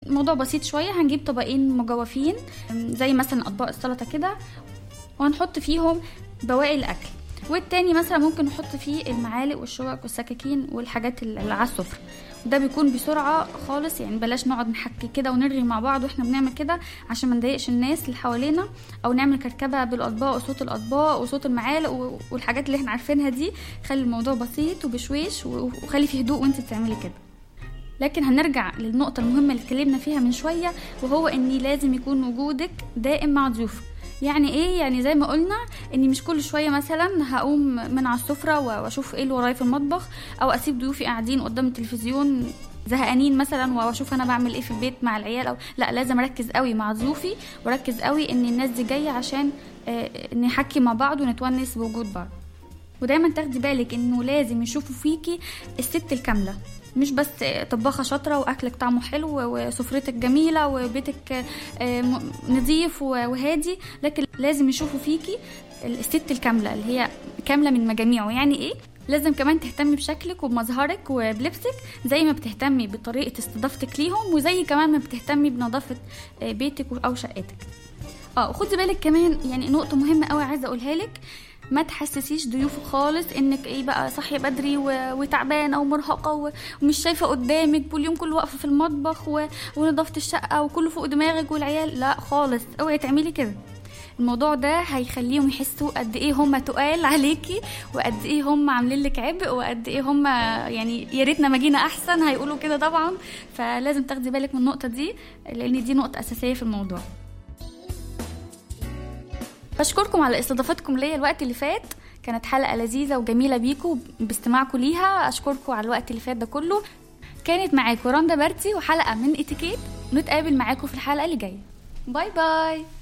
الموضوع بسيط شويه هنجيب طبقين مجوفين زي مثلا اطباق السلطه كده وهنحط فيهم بواقي الاكل والتاني مثلا ممكن نحط فيه المعالق والشوك والسكاكين والحاجات اللي على السفرة ده بيكون بسرعة خالص يعني بلاش نقعد نحكي كده ونرغي مع بعض واحنا بنعمل كده عشان ما نضايقش الناس اللي حوالينا او نعمل كركبة بالاطباق وصوت الاطباق وصوت المعالق و- والحاجات اللي احنا عارفينها دي خلي الموضوع بسيط وبشويش و- وخلي فيه هدوء وانت بتعملي كده لكن هنرجع للنقطة المهمة اللي اتكلمنا فيها من شوية وهو اني لازم يكون وجودك دائم مع ضيوفك يعني ايه يعني زي ما قلنا اني مش كل شويه مثلا هقوم من على السفره و- واشوف ايه اللي ورايا في المطبخ او اسيب ضيوفي قاعدين قدام التلفزيون زهقانين مثلا واشوف انا بعمل ايه في البيت مع العيال او لا لازم اركز قوي مع ضيوفي واركز قوي ان الناس دي جايه عشان آه، نحكي مع بعض ونتونس بوجود بعض ودايما تاخدي بالك انه لازم يشوفوا فيكي الست الكامله مش بس طباخه شاطره واكلك طعمه حلو وسفرتك جميله وبيتك آه، م- نظيف وهادي لكن لازم يشوفوا فيكي الست الكامله اللي هي كامله من مجاميعه يعني ايه لازم كمان تهتمي بشكلك وبمظهرك وبلبسك زي ما بتهتمي بطريقه استضافتك ليهم وزي كمان ما بتهتمي بنظافه آه، بيتك او شقتك اه وخدي بالك كمان يعني نقطة مهمة قوي عايزة اقولها لك ما تحسسيش ضيوفك خالص انك ايه بقى صاحيه بدري و... وتعبانه ومرهقه و... ومش شايفه قدامك واليوم كله واقفه في المطبخ و... ونظافه الشقه وكله فوق دماغك والعيال لا خالص اوعي تعملي كده الموضوع ده هيخليهم يحسوا قد ايه هم تقال عليكي وقد ايه هم عاملين لك عبء وقد ايه هم يعني يا ريتنا ما جينا احسن هيقولوا كده طبعا فلازم تاخدي بالك من النقطه دي لان دي نقطه اساسيه في الموضوع بشكركم على استضافتكم ليا الوقت اللي فات كانت حلقة لذيذة وجميلة بيكم باستماعكم ليها أشكركم على الوقت اللي فات ده كله كانت معاكم رندا بارتي وحلقة من اتيكيت نتقابل معاكم في الحلقة اللي جاية باي باي